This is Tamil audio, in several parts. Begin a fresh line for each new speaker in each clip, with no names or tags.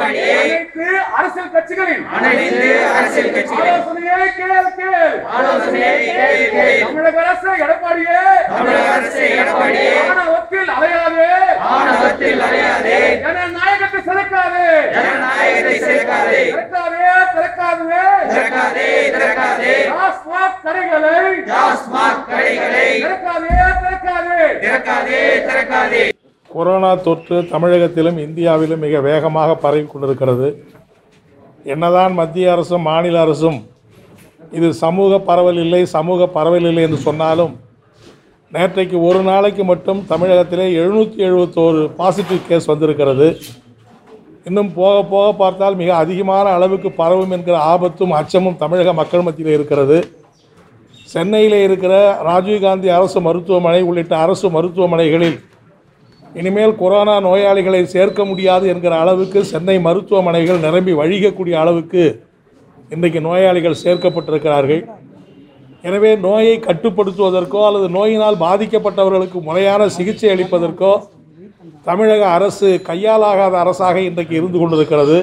எடப்பாடியை
அனைத்து அரசியல் கட்சிகளின்
அனைத்து அரசியல் கட்சிகளின்
ஆலோசனையை கேள் கேள்
ஆலோசனையை கேள் கேள்.
தமிழக அரசு எடப்பாடியே
தமிழக அரசு எடப்பாடியை
ஆணவத்தில் அலையாதே
ஆணவத்தில் அலையாதே
ஜனநாயகத்தை சிதைக்காதே
ஜனநாயகத்தை சேர்க்காதே
திறக்காதே திறக்காதே
திறக்காதே திறக்காதே
டாஸ்மாக் கடைகளை
டாஸ்மாக் கடைகளை
திறக்காதே திறக்காதே
திறக்காதே திறக்காதே
கொரோனா தொற்று தமிழகத்திலும் இந்தியாவிலும் மிக வேகமாக பரவி கொண்டிருக்கிறது என்னதான் மத்திய அரசும் மாநில அரசும் இது சமூக பரவல் இல்லை சமூக பரவல் இல்லை என்று சொன்னாலும் நேற்றைக்கு ஒரு நாளைக்கு மட்டும் தமிழகத்திலே எழுநூற்றி எழுபத்தோரு பாசிட்டிவ் கேஸ் வந்திருக்கிறது இன்னும் போக போக பார்த்தால் மிக அதிகமான அளவுக்கு பரவும் என்கிற ஆபத்தும் அச்சமும் தமிழக மக்கள் மத்தியில் இருக்கிறது சென்னையில் இருக்கிற ராஜீவ்காந்தி அரசு மருத்துவமனை உள்ளிட்ட அரசு மருத்துவமனைகளில் இனிமேல் கொரோனா நோயாளிகளை சேர்க்க முடியாது என்கிற அளவுக்கு சென்னை மருத்துவமனைகள் நிரம்பி வழிகக்கூடிய அளவுக்கு இன்றைக்கு நோயாளிகள் சேர்க்கப்பட்டிருக்கிறார்கள் எனவே நோயை கட்டுப்படுத்துவதற்கோ அல்லது நோயினால் பாதிக்கப்பட்டவர்களுக்கு முறையான சிகிச்சை அளிப்பதற்கோ தமிழக அரசு கையாலாகாத அரசாக இன்றைக்கு இருந்து கொண்டிருக்கிறது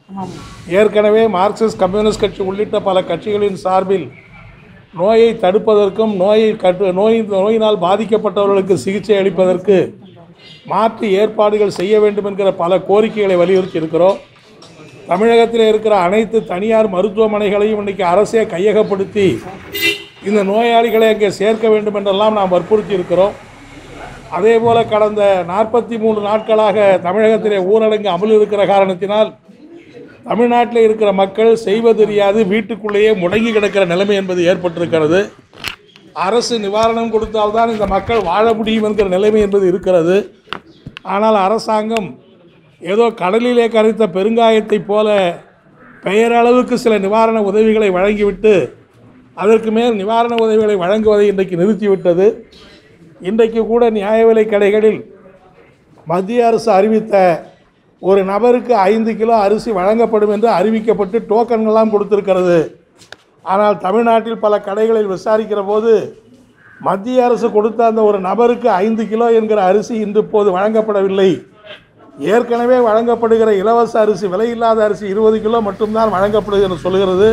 ஏற்கனவே மார்க்சிஸ்ட் கம்யூனிஸ்ட் கட்சி உள்ளிட்ட பல கட்சிகளின் சார்பில் நோயை தடுப்பதற்கும் நோயை கட்டு நோய் நோயினால் பாதிக்கப்பட்டவர்களுக்கு சிகிச்சை அளிப்பதற்கு மாற்று ஏற்பாடுகள் செய்ய வேண்டும் என்கிற பல கோரிக்கைகளை வலியுறுத்தி இருக்கிறோம் தமிழகத்தில் இருக்கிற அனைத்து தனியார் மருத்துவமனைகளையும் இன்றைக்கி அரசே கையகப்படுத்தி இந்த நோயாளிகளை அங்கே சேர்க்க வேண்டும் என்றெல்லாம் நாம் வற்புறுத்தி இருக்கிறோம் அதே போல கடந்த நாற்பத்தி மூன்று நாட்களாக தமிழகத்திலே ஊரடங்கு அமல் இருக்கிற காரணத்தினால் தமிழ்நாட்டில் இருக்கிற மக்கள் செய்வதறியாது வீட்டுக்குள்ளேயே முடங்கி கிடக்கிற நிலைமை என்பது ஏற்பட்டிருக்கிறது அரசு நிவாரணம் கொடுத்தால்தான் இந்த மக்கள் வாழ முடியும் என்கிற நிலைமை என்பது இருக்கிறது ஆனால் அரசாங்கம் ஏதோ கடலிலே கரைத்த பெருங்காயத்தைப் போல பெயரளவுக்கு சில நிவாரண உதவிகளை வழங்கிவிட்டு அதற்கு மேல் நிவாரண உதவிகளை வழங்குவதை இன்றைக்கு நிறுத்திவிட்டது இன்றைக்கு கூட நியாய விலைக் கடைகளில் மத்திய அரசு அறிவித்த ஒரு நபருக்கு ஐந்து கிலோ அரிசி வழங்கப்படும் என்று அறிவிக்கப்பட்டு டோக்கன்கள்லாம் கொடுத்திருக்கிறது ஆனால் தமிழ்நாட்டில் பல கடைகளில் விசாரிக்கிற போது மத்திய அரசு கொடுத்த அந்த ஒரு நபருக்கு ஐந்து கிலோ என்கிற அரிசி இன்று இப்போது வழங்கப்படவில்லை ஏற்கனவே வழங்கப்படுகிற இலவச அரிசி விலையில்லாத அரிசி இருபது கிலோ மட்டும்தான் வழங்கப்படுகிறது என்று சொல்கிறது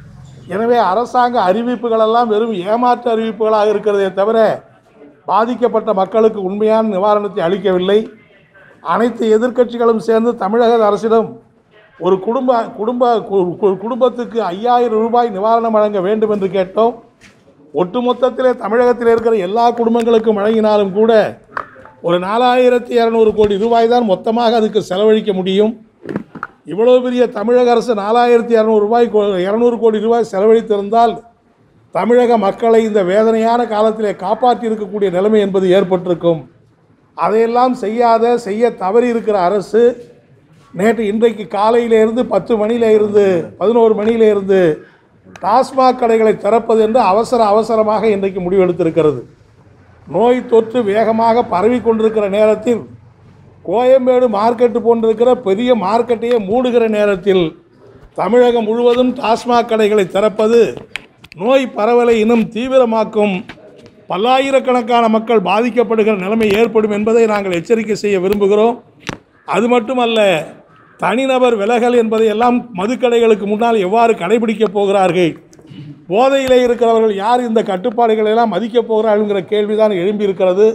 எனவே அரசாங்க அறிவிப்புகளெல்லாம் வெறும் ஏமாற்று அறிவிப்புகளாக இருக்கிறதே தவிர பாதிக்கப்பட்ட மக்களுக்கு உண்மையான நிவாரணத்தை அளிக்கவில்லை அனைத்து எதிர்க்கட்சிகளும் சேர்ந்து தமிழக அரசிடம் ஒரு குடும்ப குடும்ப கு- கு- குடும்பத்துக்கு ஐயாயிரம் ரூபாய் நிவாரணம் வழங்க வேண்டும் என்று கேட்டோம் ஒட்டுமொத்தத்திலே தமிழகத்தில் இருக்கிற எல்லா குடும்பங்களுக்கும் வழங்கினாலும் கூட ஒரு நாலாயிரத்தி இரநூறு கோடி ரூபாய் தான் மொத்தமாக அதுக்கு செலவழிக்க முடியும் இவ்வளவு பெரிய தமிழக அரசு நாலாயிரத்தி இரநூறு ரூபாய் கோ- இரநூறு கோடி ரூபாய் செலவழித்திருந்தால் தமிழக மக்களை இந்த வேதனையான காலத்திலே காப்பாற்றி இருக்கக்கூடிய நிலைமை என்பது ஏற்பட்டிருக்கும் அதையெல்லாம் செய்யாத செய்ய தவறி இருக்கிற அரசு நேற்று இன்றைக்கு காலையிலிருந்து பத்து மணியில இருந்து பதினோரு மணியில இருந்து டாஸ்மாக் கடைகளை திறப்பது என்று அவசர அவசரமாக இன்றைக்கு முடிவெடுத்திருக்கிறது நோய் தொற்று வேகமாக பரவி கொண்டிருக்கிற நேரத்தில் கோயம்பேடு மார்க்கெட்டு போன்றிருக்கிற பெரிய மார்க்கெட்டையே மூடுகிற நேரத்தில் தமிழகம் முழுவதும் டாஸ்மாக் கடைகளை திறப்பது நோய் பரவலை இன்னும் தீவிரமாக்கும் பல்லாயிரக்கணக்கான மக்கள் பாதிக்கப்படுகிற நிலைமை ஏற்படும் என்பதை நாங்கள் எச்சரிக்கை செய்ய விரும்புகிறோம் அது மட்டுமல்ல தனிநபர் விலகல் என்பதை எல்லாம் மதுக்கடைகளுக்கு முன்னால் எவ்வாறு கடைபிடிக்கப் போகிறார்கள் போதையிலே இருக்கிறவர்கள் யார் இந்த கட்டுப்பாடுகளை எல்லாம் மதிக்கப் போகிறார்கள்ங்கிற கேள்விதான் எழும்பியிருக்கிறது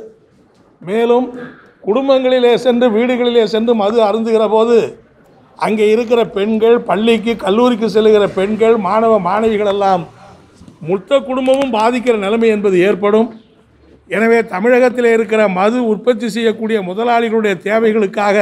மேலும் குடும்பங்களிலே சென்று வீடுகளிலே சென்று மது அருந்துகிற போது அங்கே இருக்கிற பெண்கள் பள்ளிக்கு கல்லூரிக்கு செல்லுகிற பெண்கள் மாணவ மாணவிகள் எல்லாம் மொத்த குடும்பமும் பாதிக்கிற நிலைமை என்பது ஏற்படும் எனவே தமிழகத்தில் இருக்கிற மது உற்பத்தி செய்யக்கூடிய முதலாளிகளுடைய தேவைகளுக்காக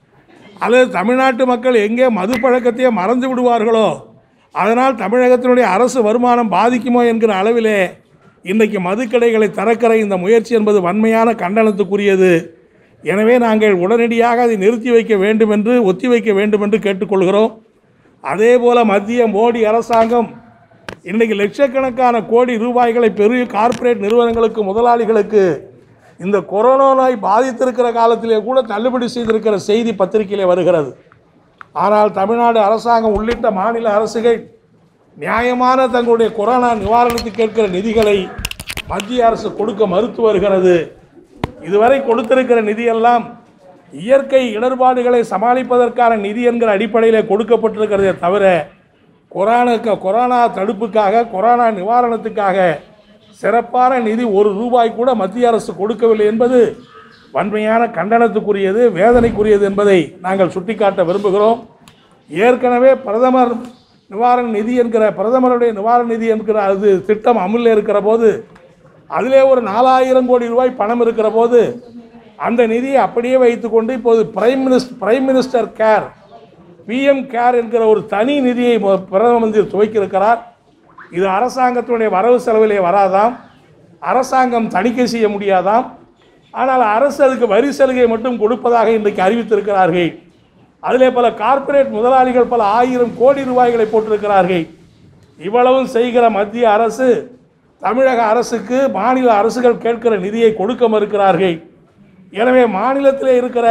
அல்லது தமிழ்நாட்டு மக்கள் எங்கே மது பழக்கத்தையே மறந்து விடுவார்களோ அதனால் தமிழகத்தினுடைய அரசு வருமானம் பாதிக்குமோ என்கிற அளவிலே இன்றைக்கு மதுக்கடைகளை திறக்கிற இந்த முயற்சி என்பது வன்மையான கண்டனத்துக்குரியது எனவே நாங்கள் உடனடியாக அதை நிறுத்தி வைக்க வேண்டும் என்று ஒத்தி வைக்க வேண்டும் என்று கேட்டுக்கொள்கிறோம் அதே போல மத்திய மோடி அரசாங்கம் இன்றைக்கு லட்சக்கணக்கான கோடி ரூபாய்களை பெரிய கார்ப்பரேட் நிறுவனங்களுக்கு முதலாளிகளுக்கு இந்த கொரோனா நோய் பாதித்திருக்கிற காலத்திலே கூட தள்ளுபடி செய்திருக்கிற செய்தி பத்திரிகையிலே வருகிறது ஆனால் தமிழ்நாடு அரசாங்கம் உள்ளிட்ட மாநில அரசுகள் நியாயமான தங்களுடைய கொரோனா நிவாரணத்துக்கு கேட்கிற நிதிகளை மத்திய அரசு கொடுக்க மறுத்து வருகிறது இதுவரை கொடுத்திருக்கிற நிதியெல்லாம் இயற்கை இடர்பாடுகளை சமாளிப்பதற்கான நிதி என்கிற அடிப்படையில் கொடுக்கப்பட்டிருக்கிறதே தவிர கொரோனாக்கு கொரோனா தடுப்புக்காக கொரோனா நிவாரணத்துக்காக சிறப்பான நிதி ஒரு ரூபாய் கூட மத்திய அரசு கொடுக்கவில்லை என்பது வன்மையான கண்டனத்துக்குரியது வேதனைக்குரியது என்பதை நாங்கள் சுட்டிக்காட்ட விரும்புகிறோம் ஏற்கனவே பிரதமர் நிவாரண நிதி என்கிற பிரதமருடைய நிவாரண நிதி என்கிற அது திட்டம் அமலில் இருக்கிற போது அதிலே ஒரு நாலாயிரம் கோடி ரூபாய் பணம் இருக்கிற போது அந்த நிதியை அப்படியே வைத்துக்கொண்டு இப்போது prime minister prime minister care PM care என்கிற ஒரு தனி நிதியை மு- பிரதம மந்திரி துவக்கியிருக்கிறார் இது அரசாங்கத்தினுடைய வரவு செலவிலே வராதாம் அரசாங்கம் தணிக்கை செய்ய முடியாதாம் ஆனால் அரசு அதுக்கு வரி சலுகை மட்டும் கொடுப்பதாக இன்றைக்கு அறிவித்திருக்கிறார்கள் அதிலே பல கார்ப்பரேட் முதலாளிகள் பல ஆயிரம் கோடி ரூபாய்களை போட்டிருக்கிறார்கள் இவ்வளவும் செய்கிற மத்திய அரசு தமிழக அரசுக்கு மாநில அரசுகள் கேட்கிற நிதியை கொடுக்க மறுக்கிறார்கள் எனவே மாநிலத்திலே இருக்கிற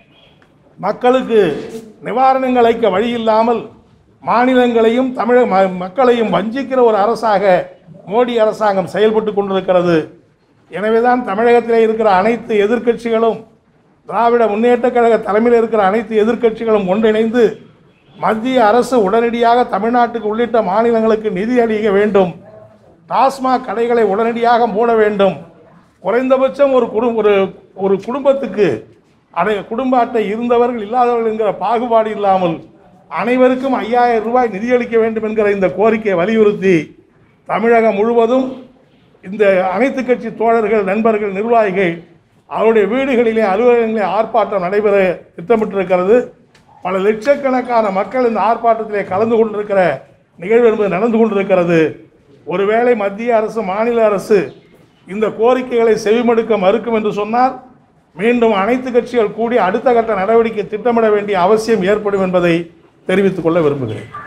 மக்களுக்கு நிவாரணங்கள் அளிக்க வழி இல்லாமல் மாநிலங்களையும் தமிழக ம- மக்களையும் வஞ்சிக்கிற ஒரு அரசாக மோடி அரசாங்கம் செயல்பட்டு கொண்டிருக்கிறது எனவேதான் தமிழகத்திலே இருக்கிற அனைத்து எதிர்க்கட்சிகளும் திராவிட முன்னேற்றக் கழக தலைமையில் இருக்கிற அனைத்து எதிர்க்கட்சிகளும் ஒன்றிணைந்து மத்திய அரசு உடனடியாக தமிழ்நாட்டுக்கு உள்ளிட்ட மாநிலங்களுக்கு நிதி அளிக்க வேண்டும் டாஸ்மாக் கடைகளை உடனடியாக மூட வேண்டும் குறைந்தபட்சம் ஒரு குடும் ஒரு ஒரு குடும்பத்துக்கு அடை குடும்ப அட்டை இருந்தவர்கள் இல்லாதவர்கள் என்கிற பாகுபாடு இல்லாமல் அனைவருக்கும் ஐயாயிரம் ரூபாய் நிதியளிக்க வேண்டும் என்கிற இந்த கோரிக்கையை வலியுறுத்தி தமிழகம் முழுவதும் இந்த அனைத்து கட்சி தோழர்கள் நண்பர்கள் நிர்வாகிகள் அவருடைய வீடுகளிலே அலுவலகங்களிலே ஆர்ப்பாட்டம் நடைபெற திட்டமிட்டிருக்கிறது பல லட்சக்கணக்கான மக்கள் இந்த ஆர்ப்பாட்டத்திலே கலந்து கொண்டிருக்கிற நிகழ்வு என்பது நடந்து கொண்டிருக்கிறது ஒருவேளை மத்திய அரசு மாநில அரசு இந்த கோரிக்கைகளை செவிமடுக்க மறுக்கும் என்று சொன்னால் மீண்டும் அனைத்து கட்சிகள் கூடி அடுத்த கட்ட நடவடிக்கை திட்டமிட வேண்டிய அவசியம் ஏற்படும் என்பதை தெரிவித்துக் கொள்ள விரும்புகிறேன்